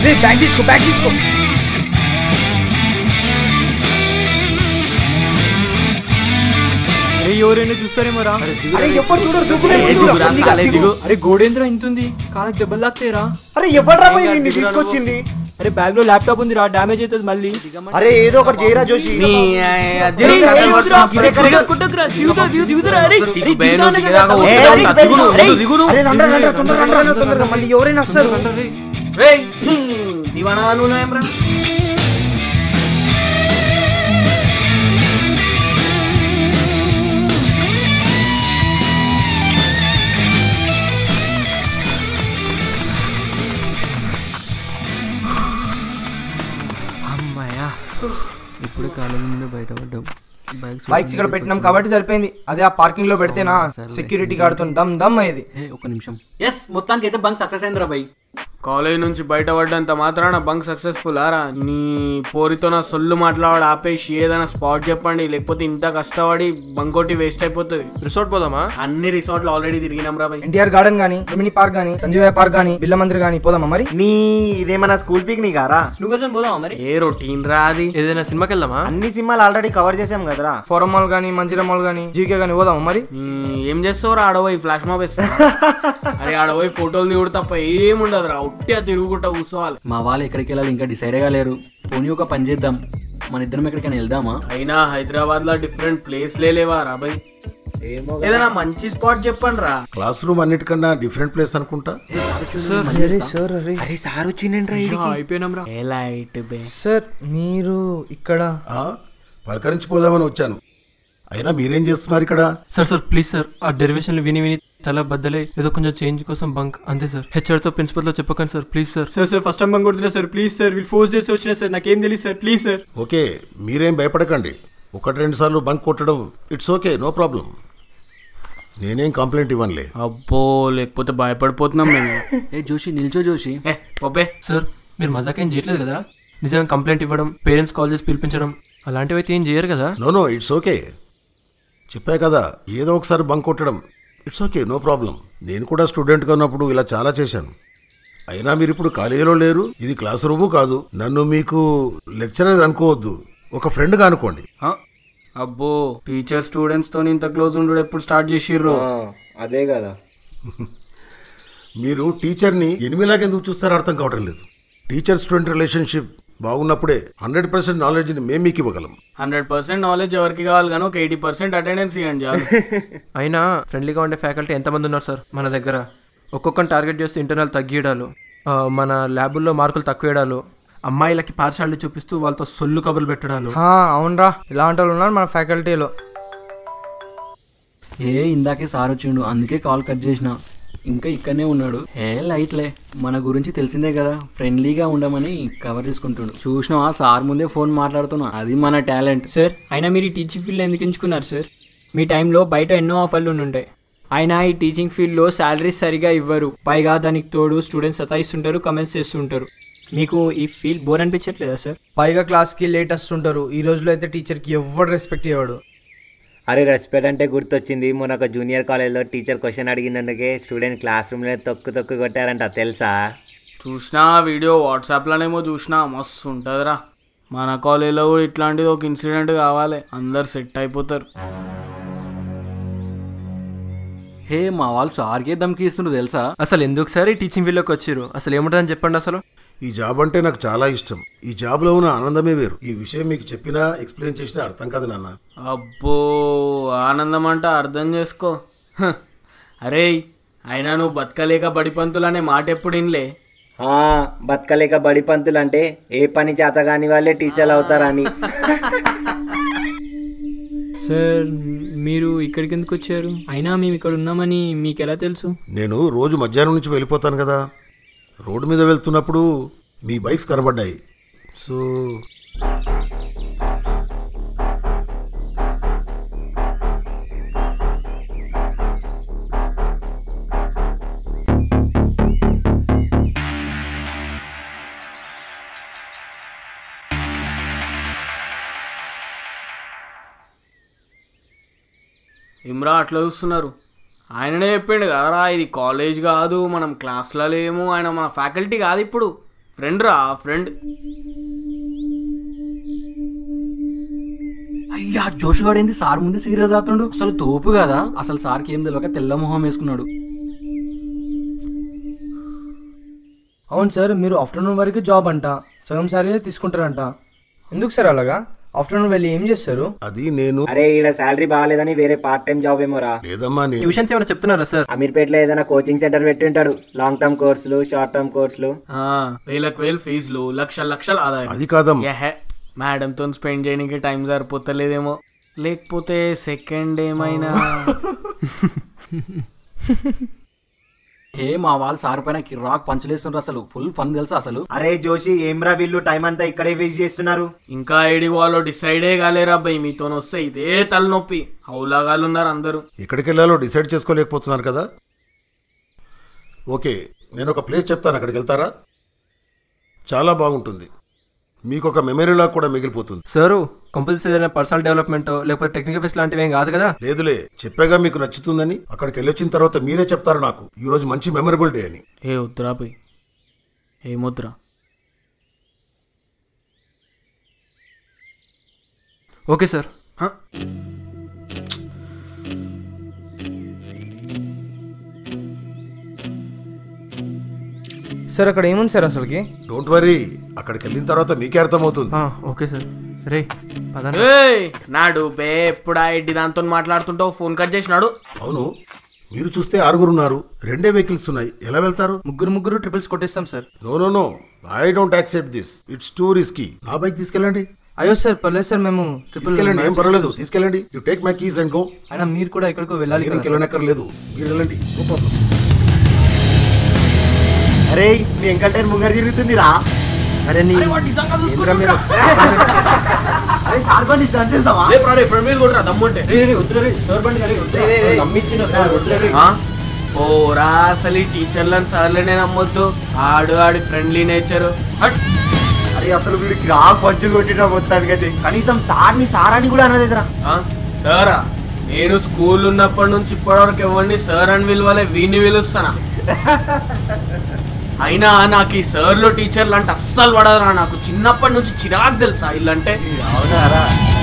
రే bag తీసుకో bag తీసుకో అరే ఎవరైనా చూస్తారేమో రా అరే ఎప్పుడు చూడరు దూకునే ఏ, ముందు దిగురా, దిగు, సాలే, దిగు. దిగు. అరే గోడేంద్ర ఇంతుంది కాళ్ళకి దెబ్బలు తాకుతాయిరా అరే ఎవడ్రా పోయి నిన్ను తీసుకొచ్చింది అరే బ్యాగ్ లో ల్యాప్టాప్ ఉంది రా డ్యామేజ్ అవుతుంది మళ్ళీ అరే ఏదో ఒకటి చేయరా జోషి నీ అరే, ఏయ్, వద్దురా, ఇదే కరెక్ట్. అరే రండ్రా రండ్రా తొందరగా రండ్రా తొందరగా మళ్ళీ ఎవరైనా వస్తారు దివానా నువ్వు ఏం రా అమ్మాయా ఇప్పుడు కాలేజీ నుండి బయటపడ్డాం బైక్స్ ఇక్కడ పెట్టినాం కాబట్టి సరిపోయింది అదే ఆ పార్కింగ్ లో పెడితేనా సెక్యూరిటీ గార్డుతో దమ్ దమ్ అయ్యేది ఏ ఒక్క నిమిషం ఎస్ మొత్తానికి అయితే బంక్ సక్సెస్ అయిందిరా బై కాలేజ్ నుంచి బయటపడ్డంత మాత్రాన బంక్ సక్సెస్ఫుల్ ఆరా నీ పోరితో నా సొల్లు మాట్లాడు ఆపేసి ఏదైనా స్పాట్ చెప్పండి లేకపోతే ఇంత కష్టపడి బంకోటి వేస్ట్ అయిపోతుంది రిసార్ట్ పోదామా అన్ని రిసార్ట్లు ఆల్రెడీ తిరిగినాం రా బై ఎన్టీఆర్ గార్డెన్ గానీ మినీ పార్క్ గానీ సంజీవయ్య పార్క్ గానీ బిల్ల మందిర్ గానీ పోదామా మరి నీ ఇదేమన్నా స్కూల్ పిక్నిక్ ఆరా స్నూకర్స్ పోదామా మరి ఏ రొటీన్ రా అది ఏదైనా సినిమాకి వెళ్దామా అన్ని సినిమాలు ఆల్రెడీ కవర్ చేసాం కదరా ఫోరం మాల్ గానీ మంచిరా మాల్ గానీ జీకే గానీ పోదామా మరి నీ ఏం చేస్తావురా ఆడపోయి ఫ్లాష్ మాప్ ఇస్తా అరే ఆడపోయి ఫోటోలు దిగుడు తప్ప ఏముండదు రా ఉట్టిగా తిరుగుకుంటా కూర్చోవాలి మా వాళ్ళు ఎక్కడికి వెళ్ళాలి ఇంకా డిసైడ్ గా లేరు పోనీ ఒక పని చేద్దాం మన ఇద్దరం ఎక్కడికైనా వెళ్దామా అయినా హైదరాబాద్ లో డిఫరెంట్ ప్లేస్ లేవా రా బై ఏదైనా మంచి స్పాట్ చెప్పండి రా క్లాస్ రూమ్ అన్నిటికన్నా డిఫరెంట్ ప్లేస్ అనుకుంటా అరే సార్ వచ్చిండంట్రా అయిపోయినాం రా లైట్ బే సార్ మీరు ఇక్కడ ఆ? పలకరించిపోదామని వచ్చాను అయినా మీరేం చేస్తున్నారు ఇక్కడ సార్ సార్ ప్లీజ్ సార్ ఆ డెరివేషన్ విని విని తల బద్దలే ఏదో కొంచెం చేంజ్ కోసం బంక్ అంతే సార్ హెచ్ఆర్ తో ప్రిన్సిపల్ తో చెప్పకండి sir please sir sir sir first time bunk కొడుతున్నా సార్ ప్లీజ్ సార్ వీళ్ళు ఫోర్స్ చేసి వచ్చినా సార్ నాకేం తెలియదు సార్ ప్లీజ్ సార్ ఓకే మీరేం భయపడకండి ఒకటి రెండు సార్లు బంక్ కొట్టడం ఇట్స్ ఓకే నో ప్రాబ్లం నేనేం కంప్లైంట్ ఇవ్వనులే అబ్బో లేకపోతే భయపడిపోతున్నాం మేము ఏ జోషి నిల్చో జోషి ఏ ఓపే సార్ మీరు మజాకేం చేయట్లేదు కదా నిజంగా కంప్లైంట్ ఇవ్వడం పేరెంట్స్ కాల్ చేసి పిలిపించడం అలాంటివి అయితే ఏం చేయరు కదా నో నో ఇట్స్ ఓకే చెప్పా కదా ఏదో ఒకసారి బంక్ కొట్టడం ఇట్స్ ఓకే నో ప్రాబ్లం నేను కూడా స్టూడెంట్గా ఉన్నప్పుడు ఇలా చాలా చేశాను అయినా మీరు ఇప్పుడు కాలేజీలో లేరు ఇది క్లాస్ రూము కాదు నన్ను మీకు లెక్చరర్ అనుకోవద్దు ఒక ఫ్రెండ్గా అనుకోండి ఆ, అబ్బో టీచర్ స్టూడెంట్స్ తో ఇంత క్లోజ్ ఉండడు ఎప్పుడు స్టార్ట్ చేసిర్రు అదే కదా మీరు టీచర్ని ఎనిమిలాగా ఎందుకు చూస్తారో అర్థం కావడం లేదు టీచర్ స్టూడెంట్ రిలేషన్షిప్ బాగున్నప్పుడే హండ్రెడ్ పర్సెంట్ నాలెడ్జ్ని మేము మీకు ఇవ్వగలం హండ్రెడ్ పర్సెంట్ నాలెడ్జ్ ఎవరికి కావాలి కానీ ఒక ఎయిటీ పర్సెంట్ అటెండెన్స్ ఇవ్వండి చాలు అయినా ఫ్రెండ్లీగా ఉండే ఫ్యాకల్టీ ఎంతమంది ఉన్నారు సార్ మన దగ్గర ఒక్కొక్కరిని టార్గెట్ చేస్తే ఇంటర్నల్ తగ్గియడాలు ఆ, మన ల్యాబుల్లో మార్కులు తక్కువేయడాలు అమ్మాయిలకి పార్షాలిటీ చూపిస్తూ వాళ్ళతో సొల్లు కబుర్లు పెట్టడాలు హా, అవునరా ఇలాంటి వాళ్ళు ఉన్నారు మన ఫ్యాకల్టీలో ఏ ఇందాకే సార్ వచ్చిండు అందుకే కాల్ కట్ చేసిన ఇంకా ఇక్కడనే ఉన్నాడు ఏ లైట్లే మన గురించి తెలిసిందే కదా ఫ్రెండ్లీగా ఉండమని కవర్ చేసుకుంటుండు చూసినావా సార్ ముందే ఫోన్ మాట్లాడుతున్నా అది మన టాలెంట్ సార్ అయినా మీరు ఈ టీచింగ్ ఫీల్డ్ ఎందుకు ఎంచుకున్నారు సార్ మీ టైంలో బయట ఎన్నో ఆఫర్లు ఉండుంటాయి అయినా ఈ టీచింగ్ ఫీల్డ్లో శాలరీస్ సరిగా ఇవ్వరు పైగా దానికి తోడు స్టూడెంట్స్ సతాయిస్తుంటారు కమెంట్స్ చేస్తుంటారు మీకు ఈ ఫీల్డ్ బోర్ అనిపించట్లేదా సార్ పైగా క్లాస్కి లేట్ వస్తుంటారు ఈ రోజులో అయితే టీచర్కి ఎవరు రెస్పెక్ట్ ఇవ్వడు అరే రెస్పెక్ట్ అంటే గుర్తొచ్చింది మొన్న ఒక జూనియర్ కాలేజ్లో టీచర్ క్వశ్చన్ అడిగినందుకే స్టూడెంట్ క్లాస్ రూమ్లో తొక్కు తొక్కు కొట్టారంట తెలుసా చూసినా వీడియో వాట్సాప్లోనేమో చూసినా మస్తు ఉంటుందిరా మన కాలేజీలో కూడా ఇట్లాంటిది ఒక ఇన్సిడెంట్ కావాలి అందరు సెట్ అయిపోతారు హే మా వాళ్ళు సార్కే దమ్కి ఇస్తుండ్రు తెలుసా అసలు ఎందుకు సార్ ఈ టీచింగ్ ఫీల్డ్లోకి వచ్చారు అసలు ఏముంటుందని చెప్పండి అసలు ఈ జాబ్ అంటే నాకు చాలా ఇష్టం ఈ జాబ్లో ఉన్న ఆనందమే వేరు ఈ విషయం మీకు చెప్పినా ఎక్స్ప్లెయిన్ చేసినా అర్థం కాదు నాన్న అబ్బో ఆనందం అంట అర్థం చేసుకో హ. అరే అయినా నువ్వు బతకలేక బడిపంతులు అనే మాట ఎప్పుడు ఇన్లే ఆ, బతకలేక బడి పంతులు అంటే ఏ పని చేత కాని వాళ్ళే టీచర్లు అవుతారని సార్ మీరు ఇక్కడికి ఎందుకు వచ్చారు అయినా మేము ఇక్కడ ఉన్నామని మీకు ఎలా తెలుసు నేను రోజు మధ్యాహ్నం నుంచి వెళ్ళిపోతాను కదా రోడ్డు మీద వెళ్తున్నప్పుడు మీ బైక్స్ కనబడ్డాయి సో ఇమ్రా అట్లా చూస్తున్నారు ఆయననే చెప్పిండు కదరా ఇది కాలేజ్ కాదు మనం క్లాస్లో లేము ఆయన మన ఫ్యాకల్టీ కాదు ఇప్పుడు ఫ్రెండ్ రా ఫ్రెండ్ అయ్యా జోష్ గాడు ఏంది సార్ ముందే సీరియస్ అవుతుండు అసలు తోపు కదా అసలు సార్కి ఏం తెలియక తెల్ల మొహం వేసుకున్నాడు అవును సార్ మీరు ఆఫ్టర్నూన్ వరకు జాబ్ అంట సగం సారీ తీసుకుంటారంట ఎందుకు సార్ అలాగా ఆఫ్టర్నూన్ వెళ్ళి ఏం చేస్తారు అది నేను అరే ఈడ శాలరీ బాగాలేదని వేరే పార్ట్ టైం జాబ్ ఏమోరా లేదమ్మా నేను ట్యూషన్స్ ఏమైనా చెప్తున్నారా సార్ అమీర్పేటలో ఏదైనా కోచింగ్ సెంటర్ పెట్టి ఉంటాడు లాంగ్ టర్మ్ కోర్సులు షార్ట్ టర్మ్ కోర్సులు ఆ, వేలకు వేలు ఫీజులు లక్షల లక్షల ఆదాయం అది కాదమ్మా యహే మేడంతో స్పెండ్ చేయడానికి టైం సరిపోతలేదేమో లేకపోతే సెకండ్ ఏమైనా ఏ మా వాళ్ళు సార్ పైన కిరాక్ పంచలేస్తుండ్రు అసలు ఫుల్ ఫన్ తెలుసా అసలు అరే జోషి ఏమ్రా వీళ్ళు టైం అంతా ఇక్కడే వేస్ట్ చేస్తున్నారు ఇంకా ఏడి వాళ్ళు డిసైడే కాలేరా అబ్బాయి మీతో వస్తే ఇదే తలనొప్పి హౌలాగాలు ఉన్నారు అందరూ ఎక్కడికి వెళ్ళాలో డిసైడ్ చేసుకోలేకపోతున్నారు కదా ఓకే నేను ఒక ప్లేస్ చెప్తాను అక్కడికి వెళ్తారా చాలా బాగుంటుంది మీకు ఒక మెమరీలా కూడా మిగిలిపోతుంది సారు కంపల్సరీ ఏదైనా పర్సనల్ డెవలప్మెంట్ లేకపోతే టెక్నికల్ ఫెస్ట్ లాంటివి ఏం కాదు కదా లేదులే చెప్పాగా మీకు నచ్చుతుందని అక్కడికి వెళ్ళొచ్చిన తర్వాత మీరే చెప్తారు నాకు ఈ రోజు మంచి మెమరబుల్ డే అని ఏ వద్దురా పోయి ఏమొద్దురా ఓకే సార్ సార్ అక్కడ ఏముంది సార్ అసలుకి డోంట్ వరీ అక్కడికి వెళ్ళిన తర్వాత మీకే అర్థమవుతుంది ఓకే సార్ రే పద ఏయ్ నాడు బే ఎప్పుడా ఎడ్డి దాంతో మాట్లాడుతుంటావు ఫోన్ కట్ చేసినాడు అవును మీరు చూస్తే ఆరుగురు ఉన్నారు రెండే వెహికల్స్ ఉన్నాయి ఎలా వెళ్తారు ముగ్గురు ముగ్గురు ట్రిపుల్స్ కొట్టేస్తాం sir no no no I don't accept this it's too risky నా బైక్ తీసుకెళ్ళండి అయ్యో సార్ పర్లేదు సార్ మేము ట్రిపుల్ తీసుకెళ్ళండి ఏం పర్వాలేదు తీసుకెళ్ళండి you take my keys and go అయినా మీరు కూడా ఎక్కడికో వెళ్ళాలి మీరు కదా సార్. ఇంకెళ్ళనక్కర్లేదు మీరు వెళ్ళండి నో ప్రాబ్లం అరే మీ ఎంకల్టర్ ముంగర తిరుగుతుందిరా అరే నీ ఏంట్రా మీరు? అరే సార్ బండి స్టార్ట్ చేస్తావా ఫ్రెండ్ మీద కొట్టరా దమ్ముంటే ఆ? ఓరా అసలు ఈ టీచర్లను సార్లనే నమ్మొద్దు ఆడు ఆడి ఫ్రెండ్లీ నేచర్ అరే అసలు వీడికి రా పంచులు కొట్టిన మొత్తానికి అయితే కనీసం సార్ని సార్ అని కూడా అనలేదురా సారా నేను స్కూల్ ఉన్నప్పటి నుంచి ఇప్పటివరకు ఎవరిని సార్ అని విలువలే వీడిని పిలుస్తానా అయినా నాకు ఈ సార్లు టీచర్లు అంటే అస్సలు పడదురా నాకు చిన్నప్పటి నుంచి చిరాకు తెలుసా ఇల్లంటే అవునారా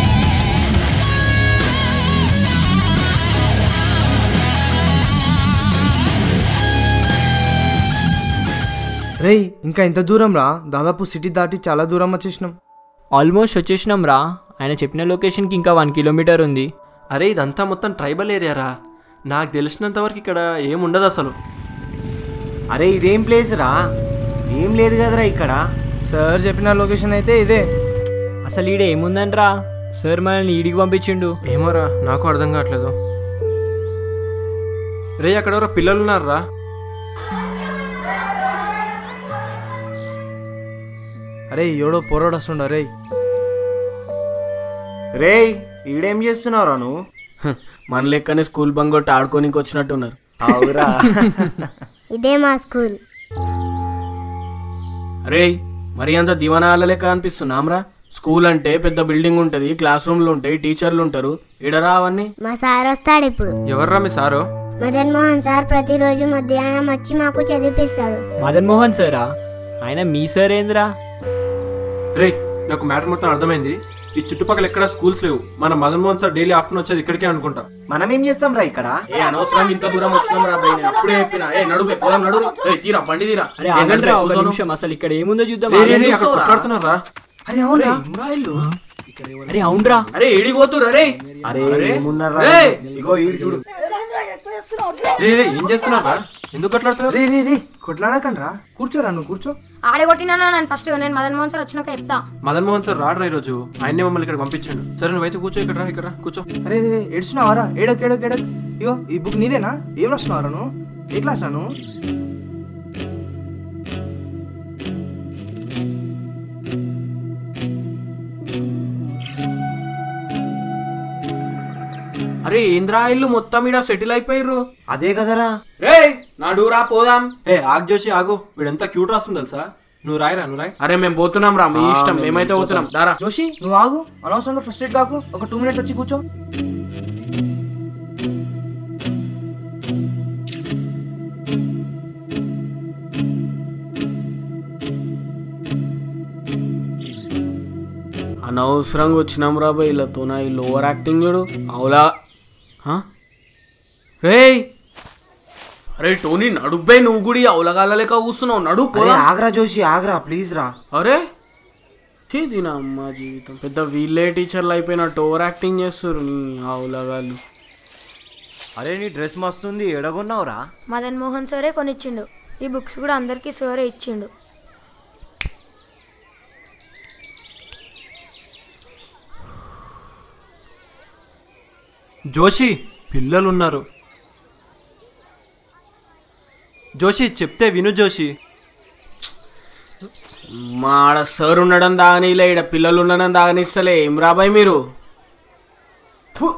రేయ్ ఇంకా ఎంత దూరం రా దాదాపు సిటీ దాటి చాలా దూరం వచ్చేసినాం ఆల్మోస్ట్ వచ్చేసినాం రా ఆయన చెప్పిన లొకేషన్కి ఇంకా వన్ కిలోమీటర్ ఉంది అరే ఇదంతా మొత్తం ట్రైబల్ ఏరియా రా నాకు తెలిసినంత వరకు ఇక్కడ ఏముండదు అసలు అరే ఇదేం ప్లేస్ రా ఏం లేదు కదరా ఇక్కడ సార్ చెప్పిన లొకేషన్ అయితే ఇదే అసలు ఈడ ఏముందనరా సార్ మనల్ని ఈడికి పంపించిండు ఏమోరా నాకు అర్థం కావట్లేదు రే అక్కడ ఎవరో పిల్లలు ఉన్నారా అరే ఎవడో పోరాడు వస్తుండ రే రేయ్ ఈడేం చేస్తున్నావురా నువ్వు హ, మన లెక్కనే స్కూల్ బంగొట్టి ఆడుకోనికి వచ్చినట్టున్నారు అవురా ఇదే మా స్కూల్ అరే మరి అంత దివానాల లెక్క అనిపిస్తున్నాంరా స్కూల్ అంటే పెద్ద బిల్డింగ్ ఉంటుంది క్లాస్ రూమ్లు ఉంటాయి టీచర్లు ఉంటారు ఇడరా అవన్నీ మా సార్ వస్తాడు ఇప్పుడు ఎవర్రా మీ సారు మదన్ మోహన్ సార్ ప్రతిరోజు మధ్యాహ్నం వచ్చి మాకు చదివిపిస్తాడు మదన్ మోహన్ సారా ఆయన మీ సార్ ఏందిరా రే నాకు మ్యాటర్ మొత్తం అర్థమైంది ఈ చుట్టుపక్కల ఎక్కడ స్కూల్స్ లేవు మన Madan Mohan sir daily afternoon వచ్చేది ఇక్కడికే అనుకుంటా మనం ఏం చేస్తాం రా ఇక్కడ ఏ అనవసరం ఇంత దూరం వచ్చినాం రా భయ్ నేను అప్పుడే చెప్పిన ఏ నడుగు పోదాం నడు ఏ తీరా బండి తీరా అరే ఏ, ఆగండి నడురా, ఒక కూర్చోను. నిమిషం అసలు ఇక్కడ ఏముందో చూద్దాం రే, రే, ఆగండి. రే, అక్కడ కొట్లాడుతున్నారా అరే అవునా అరే అవునరా అరే ఏడిపోతురు అరే అరే ఏమున్నారా రేయ్! ఇగో ఈడు చూడు రే రే, ఏం చేస్తున్నారా ఎందుకు కొట్లాడుతున్నారు రే రే రే కొట్లాడకండి రా కూర్చోరా నువ్వు కూర్చో ఆడగొట్టినా నేను ఫస్ట్ నేను మదన్ మోహన్ సార్ వచ్చినాక చెప్తా మదన్ మోహన్ సార్ రాడరా ఈరోజు ఆయన్నే మమ్మల్ని ఇక్కడ పంపించాడు సరే నువ్వైతే కూర్చో ఇక్కడ రా ఇక్కడ రా, కూర్చో అరే రే ఏడుస్తున్నావారా ఏడక్ ఏడక్ ఏడక్ ఇగో ఈ బుక్ నీదేనా ఏం రాస్తున్నావారా నువ్వు ఏ క్లాస్ రా నువ్వు అరే ఏంద్రా ఇల్లు మొత్తం ఈడ సెటిల్ అయిపోయిర్రు అదే కదరా రే నడురా పోదాం ఏ ఆగు జోషి ఆగు వీడు ఎంత క్యూట్ రాస్తుంది తెలుసా నువ్వు రాయరా నువ్వు రాయ్ అరే మేము పోతున్నాం రా మీ ఇష్టం మేమైతే పోతున్నాం దారా జోషి నువ్వు ఆగు అనవసరంగా ఫ్రస్ట్రేట్ కాకు ఒక టూ మినిట్స్ వచ్చి కూర్చో అనవసరంగా వచ్చినాం రాబాయ్ వీళ్ళతో నా వీళ్ళు ఓవర్ యాక్టింగ్ చూడు అవులా హ? రేయ్ అరే టోనీ నడుబ్బే నువ్వు గుడి అవులగాల లెక్క కూస్తున్నావు నడు పోదా ఆగ్రా జోషి ఆగ్రా ప్లీజ్ రా అరే చేది నా అమ్మ జీవితం పెద్ద వీళ్ళే టీచర్లు అయిపోయినట్టు ఓవర్ యాక్టింగ్ చేస్తారు నీ ఆవులగాళ్ళు అరే నీ డ్రెస్ మస్తుంది ఎడగొన్నావురా మదన్ మోహన్ సరే కొనిచ్చిండు ఈ బుక్స్ కూడా అందరికీ సరే ఇచ్చిండు జోషి పిల్లలు ఉన్నారు జోషి చెప్తే విను జోషి మా ఆడ సార్ ఉండడం దాగనీలే ఈడ పిల్లలు ఉండడం దాగనిస్తలే ఏం రాబాయ్ మీరు ఫు.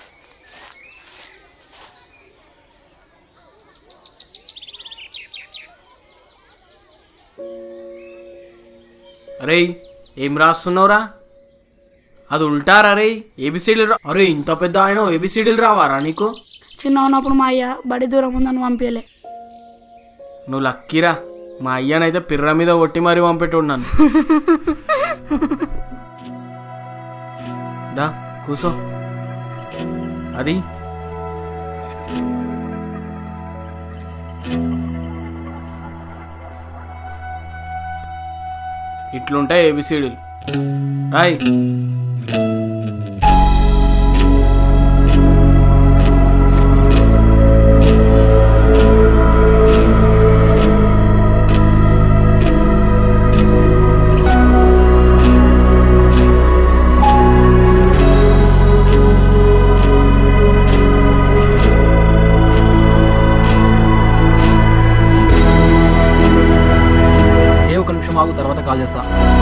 అరే ఏం రాస్తున్నావురా అది ఉల్టారా రే ఏబిసిడీలు రా అరే ఇంత పెద్ద ఆయన ఏబిసిడీలు రావారా నీకు చిన్న ఉన్నప్పుడు మా అయ్య బడి దూరం ఉందని పంపించలే నువ్వు లక్కీరా మా అయ్యనైతే పిర్ర మీద కొట్టి మరీ పంపెట్టున్నాను దా కూసో అది ఇట్లుంటాయి ఏబిసిడీలు రాయ్ ఏ ఒక నిమిషం ఆగు తర్వాత కాల్ చేస్తా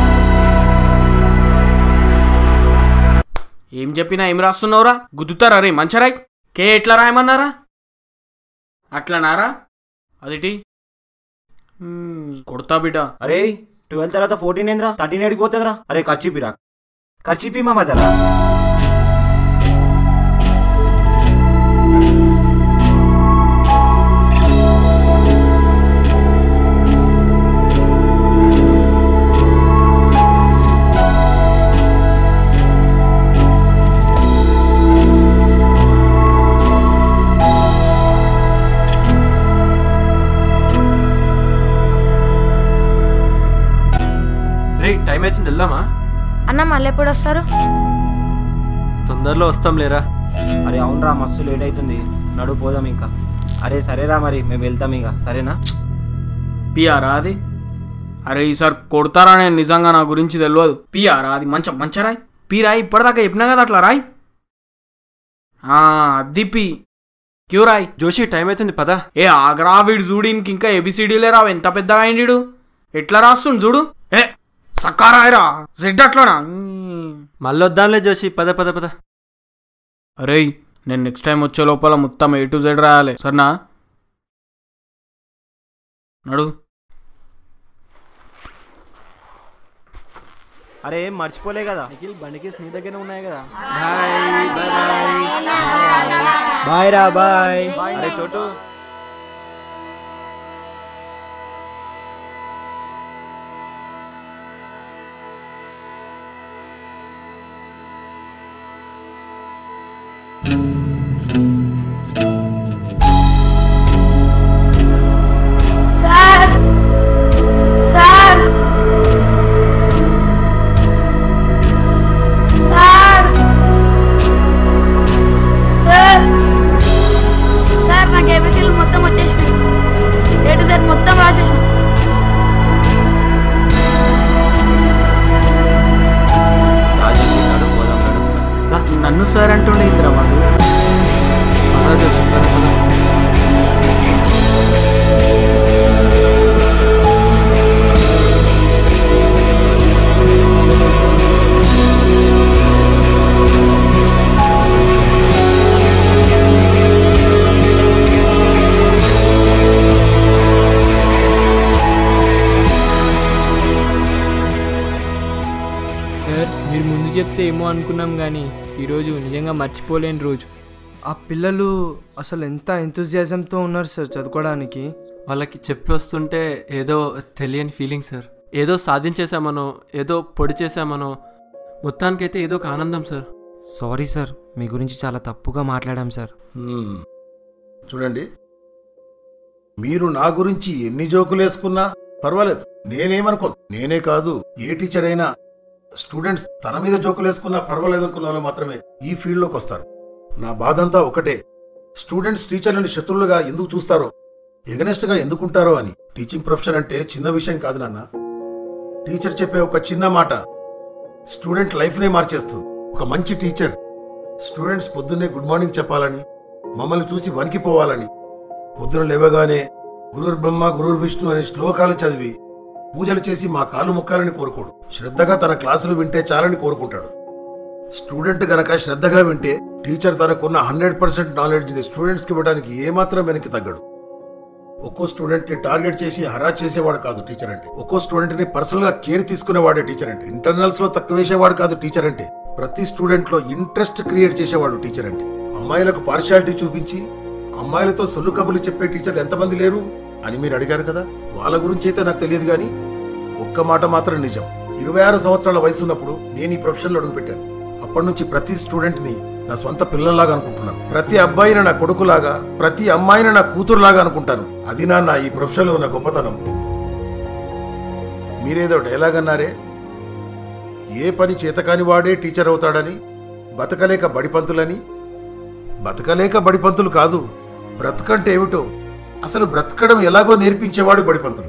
ఏం చెప్పినా ఏం రాస్తున్నావురా గుద్దుతారా రే మంచరాయ్ కే ఎట్లా రాయమన్నారా అట్లా నారా అదిటి మ్మ్, కొడతా బిడ్డ అరే ట్వెల్త్ తర్వాత ఫోర్టీన్ ఏంద్రా థర్టీన్ ఎయిట్కి పోతుందిరా అరే ఖర్చీపి రా ఖర్చీపి మా మజరా రే టైం వచ్చింది వెళ్దామా అన్న మళ్ళీ ఎప్పుడు వస్తారు తొందరలో వస్తాం లేరా అరే అవునరా మస్తు లేట్ అవుతుంది నడు పోదాం ఇంకా అరే సరేరా మరి మేము వెళ్తాం ఇక సరేనా పియారా అది అరే ఈసారి కొడతారా నేను నిజంగా నా గురించి తెలియదు పియారా అది మంచ మంచరాయ్ పీ రాయ్ ఇప్పటిదాకా చెప్పినా కదా అట్లా రాయ్ ఆ, అది పి క్యూ రాయ్ జోషి టైం అవుతుంది పదా ఏ ఆగ్రా వీడు చూడు ఇంక ఇంకా ఏబిసిడీలే రావు ఎంత పెద్దగా అయిండు ఎట్లా రాస్తుండు చూడు ఏ సక్కారాయరా జెడ్ అట్లానా మళ్ళీ వద్దాంలే జోషి పద పద పద అరే నేను నెక్స్ట్ టైం వచ్చే లోపల మొత్తం ఏ టు జెడ్ రాయాలి సరేనా నడు అరే ఏం మర్చిపోలే కదా నిఖిల్ బండికి నీ దగ్గర ఉన్నాయి కదా బాయ్ రా బాయ్ అరే Chotu sir sir sir sir sir నాకు ఏబిసీలు మొత్తం వచ్చేసినాయి ఏ టు జెడ్ మొత్తం రాసేసిన రాజేష్ నడు పోదాం నడు నన్ను సార్ అంటుండే ఇద్దరు వాడు పద జోషి పద పద సార్ మీరు ముందు చెప్తే ఏమో అనుకున్నాం కానీ ఈరోజు నిజంగా మర్చిపోలేని రోజు ఆ పిల్లలు అసలు ఎంత ఎంతూజియాజంతో ఉన్నారు సార్ చదువుకోవడానికి వాళ్ళకి చెప్పి వస్తుంటే ఏదో తెలియని ఫీలింగ్ సార్ ఏదో సాధించేసామనో ఏదో పొడి చేసామనో మొత్తానికైతే ఏదో ఒక ఆనందం సార్ సారీ సార్ మీ గురించి చాలా తప్పుగా మాట్లాడాం సార్ హ్మ్. చూడండి మీరు నా గురించి ఎన్ని జోకులు వేసుకున్నా పర్వాలేదు నేనేమనుకోను నేనే కాదు ఏ టీచర్ అయినా స్టూడెంట్స్ తన మీద జోకులు వేసుకున్నా పర్వాలేదు అనుకున్న వాళ్ళు మాత్రమే ఈ ఫీల్డ్లోకి వస్తారు నా బాధంతా ఒకటే స్టూడెంట్స్ టీచర్లను శత్రువులుగా ఎందుకు చూస్తారో ఎగనెస్ట్గా ఎందుకుంటారో అని టీచింగ్ ప్రొఫెషన్ అంటే చిన్న విషయం కాదు నాన్న టీచర్ చెప్పే ఒక చిన్న మాట స్టూడెంట్ లైఫ్నే మార్చేస్తుంది ఒక మంచి టీచర్ స్టూడెంట్స్ పొద్దున్నే గుడ్ మార్నింగ్ చెప్పాలని మమ్మల్ని చూసి వణికిపోవాలని పొద్దున లేవగానే గురుర్ బ్రహ్మ గురుర్ విష్ణు అనే శ్లోకాలు చదివి పూజలు చేసి మా కాలు మొక్కాలని కోరుకోడు శ్రద్ధగా తన క్లాసులు వింటే చాలని కోరుకుంటాడు స్టూడెంట్ గనక శ్రద్ధగా వింటే టీచర్ తనకున్న హండ్రెడ్ పర్సెంట్ నాలెడ్జ్ని స్టూడెంట్స్కి ఇవ్వడానికి ఏమాత్రం వెనక్కి తగ్గడు ఒక్కో స్టూడెంట్ ని టార్గెట్ చేసి హరాజ్ చేసేవాడు కాదు టీచర్ అంటే ఒక్కో స్టూడెంట్ ని పర్సనల్ గా కేర్ తీసుకునేవాడే టీచర్ అంటే ఇంటర్నల్స్ లో తక్కువ వేసేవాడు కాదు టీచర్ అంటే ప్రతి స్టూడెంట్ లో ఇంట్రెస్ట్ క్రియేట్ చేసేవాడు టీచర్ అంటే అమ్మాయిలకు పార్షాలిటీ చూపించి అమ్మాయిలతో సొల్లు కబులు చెప్పే టీచర్లు ఎంతమంది లేరు అని మీరు అడిగారు కదా వాళ్ళ గురించి అయితే నాకు తెలియదు కానీ ఒక్క మాట మాత్రం నిజం ఇరవై ఆరు సంవత్సరాల వయసు ఉన్నప్పుడు నేను ఈ ప్రొఫెషన్లో అడుగుపెట్టాను అప్పటి నుంచి ప్రతి స్టూడెంట్ ని నా స్వంత పిల్లల్లాగా అనుకుంటున్నాను ప్రతి అబ్బాయిని నా కొడుకులాగా ప్రతి అమ్మాయిని నా కూతురులాగా అనుకుంటాను అది నా నా ఈ ప్రొఫెషన్లో ఉన్న గొప్పతనం మీరేదో డైలాగ్ అన్నారే ఏ పని చేతకాని వాడే టీచర్ అవుతాడని బతకలేక బడిపంతులని బతకలేక బడిపంతులు కాదు బ్రతకంటే ఏమిటో అసలు బ్రతకడం ఎలాగో నేర్పించేవాడు బడిపంతులు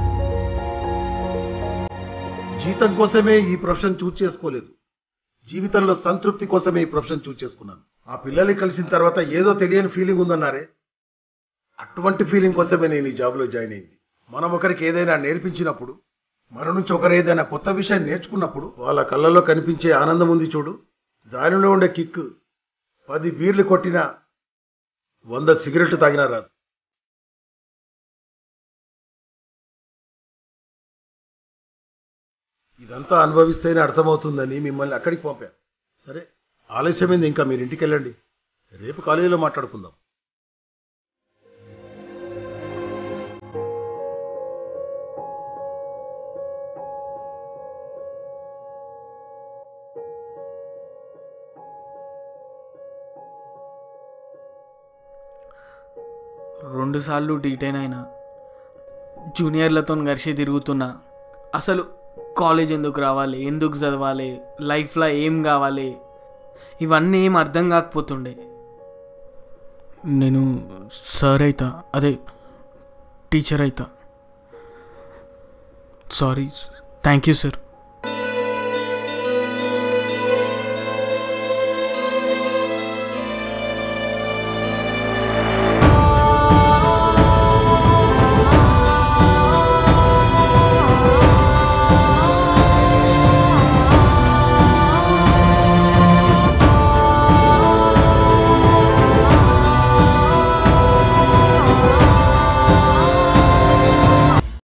జీతం కోసమే ఈ ప్రొఫెషన్ చూజ్ చేసుకోలేదు జీవితంలో సంతృప్తి కోసమే ఈ ప్రొఫెషన్ చూజ్ చేసుకున్నాను ఆ పిల్లల్ని కలిసిన తర్వాత ఏదో తెలియని ఫీలింగ్ ఉందన్నారే అటువంటి ఫీలింగ్ కోసమే నేను ఈ జాబ్లో జాయిన్ అయింది మనం ఒకరికి ఏదైనా నేర్పించినప్పుడు మన నుంచి ఒకరు ఏదైనా కొత్త విషయం నేర్చుకున్నప్పుడు వాళ్ళ కళ్ళల్లో కనిపించే ఆనందం ఉంది చూడు దానిలో ఉండే కిక్ పది బీర్లు కొట్టినా వంద సిగరెట్లు తాగినా రాదు ఇదంతా అనుభవిస్తేనే అర్థమవుతుందని మిమ్మల్ని అక్కడికి పంపాను సరే ఆలస్యమైంది ఇంకా మీరు ఇంటికి వెళ్ళండి రేపు కాలేజీలో మాట్లాడుకుందాం రెండుసార్లు డీటైన్ అయినా జూనియర్లతో కలిసి తిరుగుతున్నా అసలు కాలేజ్ ఎందుకు రావాలి ఎందుకు చదవాలి లైఫ్లో ఏం కావాలి ఇవన్నీ ఏం అర్థం కాకపోతుండే నేను సార్ అవుతా అదే టీచర్ అవుతా సారీ థ్యాంక్ యూ సార్